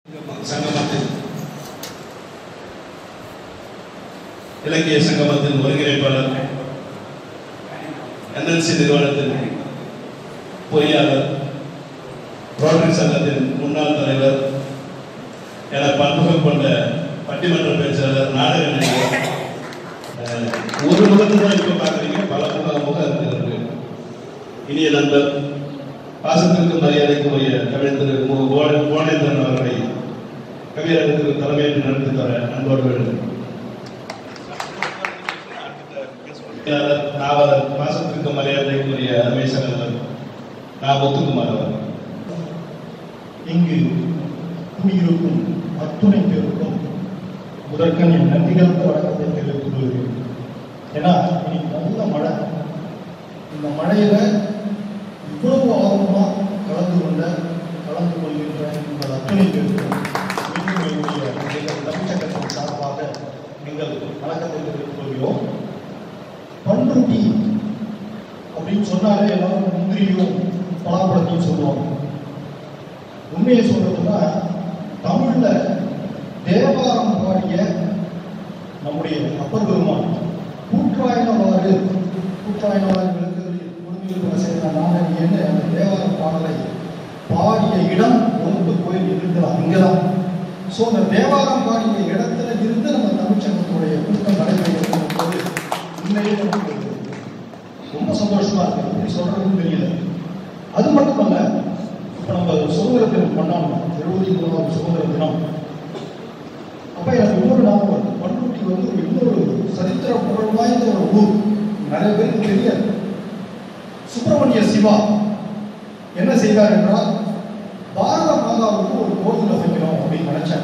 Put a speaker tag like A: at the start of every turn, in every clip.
A: சங்கமத்தின் இலக்கிய சங்கமத்தின் ஒருங்கிணைப்பாளர் என்எல்சி நிறுவனத்தின் பொறியாளர் ரோட்டரி சங்கத்தின் முன்னாள் தலைவர் என பண்புகள் கொண்ட பட்டிமன்ற பேச்சாளர் நாடக நடிகர் அஹ், ஒரு முகத்தை தான் இப்ப பார்க்குறீங்க பல முக முகம் இருக்கிறது இனிய நண்பர் பாசத்திற்கு மரியாதைக்குரிய கவிஞர் திரு மு. புவன- புவனேந்திரன் அவர்களை கவியரங்கத்துக்கு தலைமையேற்று நடத்தி தர அன்போடு வேண்டும் எழுத்தாளர், நாவலர் பாசத்திற்கு மரியாதைக்குரிய அருமை சகோதரர் நா முத்துக்குமார் அவர்கள்
B: இங்கு குடியிருக்கும் அத்துணை பேருக்கும் முதற்கண் என் நன்றிகள் வணக்கத்தை தெரிவித்துக் கொள்கிறேன் ஏன்னா இன்னைக்கு நல்ல மழை இந்த மழையில இவ்வளவு ஆர்வமா கலந்து கொண்ட கலந்து கொள்கின்ற உங்கள் அத்துணை பேருக்கும் மீண்டும் என்னுடைய எங்கள் தமிழகத்தின் சார்பாக எங்கள் வணக்கத்தை தெரிவித்துக் கொள்கிறோம் பண்ருட்டி அப்படின்னு சொன்னாலே எல்லாரும் முந்திரியும் பலாப்பழத்தையும் சொல்லுவாங்க உண்மையை சொல்றதுன்னா தமிழ்ல தேவாரம் பாடிய நம்முடைய அப்பர் பெருமான் கூற்றாயினவாறு கூற்றாயினவாறு விளக்குகளில் குடும்பியில் செய்த நாடக என்ன அந்த தேவாரம் பாடலை பாடிய இடம் ஒன்று கோயில் இருக்கலாம் இங்கதான் ஸோ அந்த தேவாரம் பாடிய இடத்துல இருந்து நம்ம தமிழ்ச்சங்கத்துடைய கூட்டம் நடைபெறும் போது உண்மையிலே நமக்கு ரொம்ப சந்தோஷமா இருக்கு எப்படி சொல்றதுன்னு தெரியல அது மட்டுமல்ல இப்ப நம்ம சுதந்திர தினம் கொண்டாடணும் எழுபத்தி மூணாவது சுதந்திர தினம் அப்ப எனக்கு இன்னொரு ஞாபகம் வருது பண்ருட்டி வந்து ஒரு இன்னொரு சரித்திர புகழ் வாய்ந்த ஒரு ஊர் நிறைய பேருக்கு தெரியாது சுப்பிரமணிய சிவா என்ன செய்தார் என்றால் பாரத மாதாவுக்கு ஒரு கோவில் அமைக்கணும் அப்படின்னு நினைச்சேன்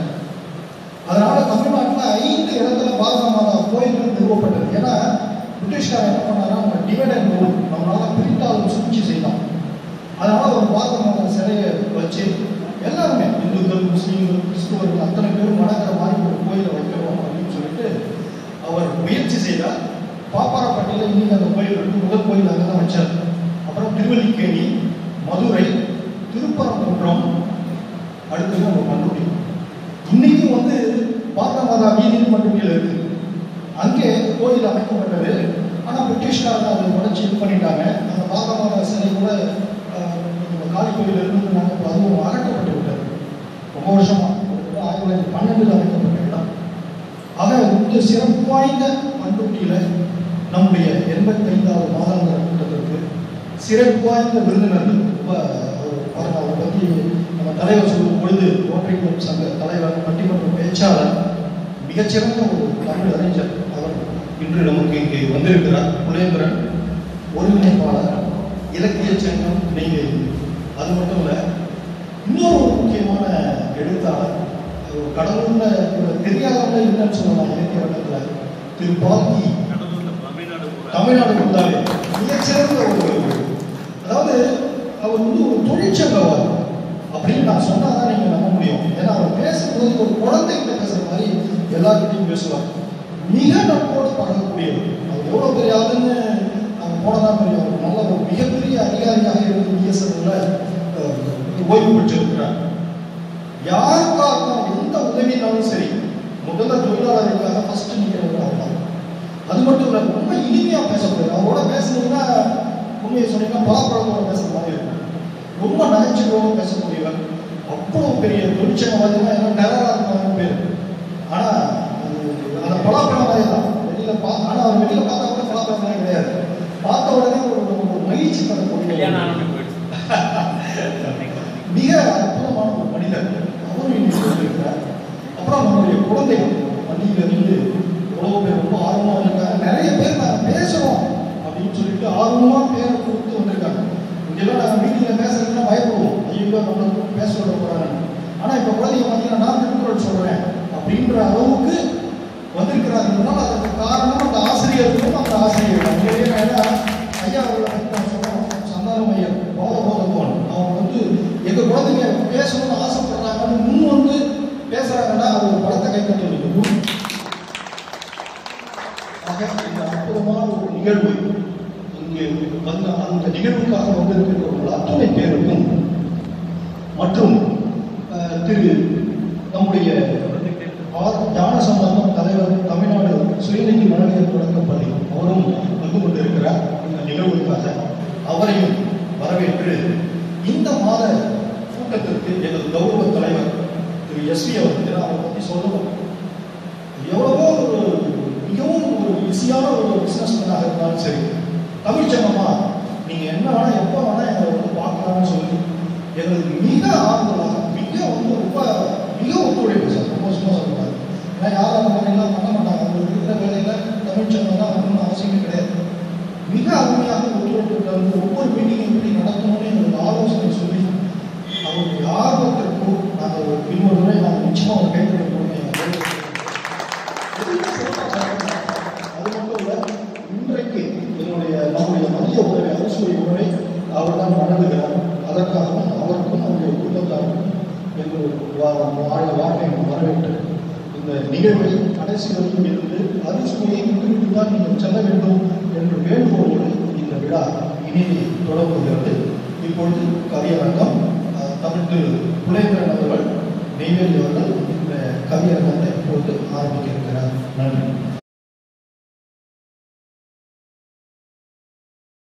B: அதனால தமிழ்நாட்டில் ஐந்து இடத்துல பாரத மாதா கோயில்கள் நிறுவப்பட்டது ஏன்னா பிரிட்டிஷ்காரன் என்ன பண்ணாரா அவங்க டிவைட் அண்ட் ரூல் நம்மளால பிரித்தாலும் சூழ்ச்சி செய்யலாம் அதனால ஒரு பாரத மாதா சிலையை வச்சு எல்லாருமே இந்துக்கள் முஸ்லீம்கள் கிறிஸ்துவர்கள் அத்தனை பேரும் வணங்குற மாதிரி ஒரு கோயிலை வைக்கிறோம் அப்படின்னு சொல்லிட்டு அவர் முயற்சி செய்தார் பாப்பாரப்பட்டியில் இன்னைக்கு அந்த கோயில் இருக்கு முதல் கோயில் அங்கே தான் வச்சார் அப்புறம் திருவல்லிக்கேணி மதுரை திருப்பரங்குன்றம் அடுத்தது நம்ம பண்ருட்டி இன்னைக்கும் வந்து பாரத மாதா வீதியில் பண்ருட்டியில் இருக்கு அங்கே கோயில் அமைக்கப்பட்டது ஆனால் பிரிட்டிஷ்காரங்க அதை உடச்சி இது பண்ணிட்டாங்க அந்த பாரத மாதா சிலை கூட ஆஹ், நம்ம காளி கோயில் இருந்து நாங்கள் இப்போ அதுவும் அகற்றப்பட்டு விட்டது ரொம்ப வருஷமா ஒரு ஆயிரத்தி தொள்ளாயிரத்தி பன்னெண்டில் அமைக்கப்பட்ட இடம் ஆக இந்த சிறப்பு வாய்ந்த பண்ருட்டியில் நம்முடைய எண்பத்தைந்தாவது மாதாந்திர கூட்டத்திற்கு சிறப்பு வாய்ந்த விருந்தினர்கள் ரொம்ப ஒரு பாருங்க அவரை பற்றி நம்ம தலைவர் சொல்லும் பொழுது ரோட்டரி கிளப் சங்க தலைவர் பட்டிமன்ற பேச்சாளர் மிகச்சிறந்த ஒரு தமிழ் அறிஞர் அவர் இன்று நமக்கு இங்கே வந்திருக்கிறார் புலேந்திரன் ஒருங்கிணைப்பாளர் இலக்கிய சங்கம் நீங்கள் அது மட்டும் இல்லை இன்னொரு ஒரு முக்கியமான எழுத்தாளர் ஒரு கடலூர்ல இவர் தெரியாதவங்க இல்லைன்னு சொல்லலாம் இலக்கிய வட்டத்துல திரு பால்கி தமிழ்நாடு ஃபுல்லாவே மிகச்சிறந்த ஒரு அதாவது அவர் வந்து ஒரு தொழிற்சங்கவாதி அப்படின்னு நான் சொன்னாதான் நீங்க நம்ப முடியும் ஏன்னா அவர் பேசும்போது ஒரு குழந்தைகிட்ட பேசுற மாதிரி எல்லார்கிட்டையும் பேசுவார் மிக நட்போடு பழகக்கூடியவர் அவர் எவ்வளவு பெரிய ஆளுன்னு அவங்க போனதான் தெரியும் அவர் நல்ல ஒரு மிகப்பெரிய அதிகாரியாக இருந்து பிஎஸ்என்எல்ல ஓய்வு பெற்றிருக்கிறார் யாருக்காக எந்த உதவினாலும் சரி முதல்ல தொழிலாளர்களுக்காக ஃபர்ஸ்ட் நிற்கிறவர் அவர் தான் அது மட்டும் இல்லை ரொம்ப இனிமையா பேசப்படுது அவரோட பேசுனீங்கன்னா உண்மையை சொன்னீங்கன்னா பலாப்பழத்தோட பேசுற மாதிரி இருக்கும் ரொம்ப நகைச்சுவையோட பேசக்கூடியவர் அவ்வளோ பெரிய தொழிற்சங்கவாதினா எல்லாம் டெரரா இருக்காங்க பேர் ஆனா அது அந்த பலாப்பழம் மாதிரி தான் வெளியில பா ஆனா அவர் வெளியில பார்த்தா கூட பலாப்பழம் மாதிரி கிடையாது பார்த்த உடனே ஒரு ஒரு மகிழ்ச்சி தரக்கூடிய
C: கல்யாணம் ஆனவனே போயிடுச்சு
B: மிக அற்புதமான ஒரு மனிதர் அவரும் இன்னைக்கு சொல்லியிருக்கிறார் அப்புறம் நம்முடைய குழந்தைகள் பள்ளியில இருந்து எவ்வளவு பேர் ரொம்ப ஆர்வமா இருக்காங்க நிறைய பேர் நாங்க பேசுறோம் அப்படின்னு சொல்லிட்டு ஆர்வமா பேரை கொடுத்து வந்திருக்காங்க இங்கெல்லாம் நாங்க மீட்டிங்ல பேசுறதுன்னா பயப்படுவோம் ஐயோ நம்ம பேச விட போறாங்க ஆனா இப்ப குழந்தைங்க பார்த்தீங்கன்னா நான் திருக்குறள் சொல்றேன் அப்படின்ற அளவுக்கு வந்திருக்கிறார்கள் அதற்கு காரணம் அந்த ஆசிரியர்களும் அந்த ஆசிரியர் உண்மையிலேயே நான் ஏன்னா ஐயா அவர்களை பற்றி நான் சொல்றோம் சந்தானம் ஐயர் போத போதப்போன் அவங்க வந்து எங்க குழந்தைங்க பேசணும்னு ஆசைப்படுறாங்கன்னு முன் வந்து பேசுறாங்கன்னா அது ஒரு படத்தை கைத்தட்டி வைக்கணும் ஆக இந்த அற்புதமான ஒரு நிகழ்வு இங்கே வந்து அந்த நிகழ்வுக்காக வந்திருக்கிற ஒரு அத்துணை பேருக்கும் மற்றும் அஹ், திரு நம்முடைய ஆர் ஞானசம்பந்தம் தலைவர் தமிழ்நாடு சுயநிதி மழலையர் தொடக்கப்பள்ளி அவரும் வந்து கொண்டிருக்கிறார் இந்த நிகழ்வுக்காக அவரையும் வரவேற்று இந்த மாத கூட்டத்திற்கு எங்கள் கௌரவ தலைவர் திரு எஸ்வி அவர்கள் அவரை பற்றி சொல்லணும் எவ்வளவோ ஒரு மிகவும் ஒரு பிஸியான ஒரு பிசினஸ் மேனாக இருந்தாலும் சரி தமிழ் சங்கமா நீங்க என்ன வேணா எப்போ வேணா எங்களை வந்து பார்க்கலாம்னு சொல்லி எங்களுக்கு மிக ஆறுதலாக மிக வந்து ரொம்ப மிக ஒத்துழைப்பு சார் ரொம்ப சும்மா சொல்லுவாங்க ஏன்னா யாரும் அந்த மாதிரிலாம் பண்ண மாட்டாங்க அவங்களுக்கு இருக்கிற வேலையில தமிழ் சங்கம் தான் வரணும்னு அவசியமே கிடையாது மிக அருமையாக ஒத்துழைப்பு தந்து ஒவ்வொரு மீட்டிங் எப்படி நடத்தணும்னு எங்களுக்கு ஆலோசனை சொல்லி அவருடைய ஆர்வத்திற்கும் நாங்கள் ஒரு இன்னொரு முறை நாங்கள் நிச்சயமாக ஒரு கைத்தறி அது மட்டும் இல்ல இன்றைக்கு என்னுடைய நம்முடைய மத்திய உறவை அரசுடைய உறவை அவர் தான் வழங்குகிறார் அதற்காகவும் அவருக்கும் அவருடைய குடும்பத்தாருக்கும் எங்கள் வாழ வாழ்க்கை வரவேற்று இந்த நிகழ்வை கடைசி வரைக்கும் இருந்து அறுசுவையை விட்டுவிட்டு தான் நீங்கள் செல்ல வேண்டும் என்று வேண்டுகோளோடு இந்த விழா இனிதை தொடங்குகிறது இப்பொழுது கவியரங்கம் அஹ், தமிழ் திரு புலேந்திரன் அவர்கள் நெய்வேலி அவர்கள் இந்த கவியரங்கத்தை இப்பொழுது ஆரம்பிக்க இருக்கிறார் நன்றி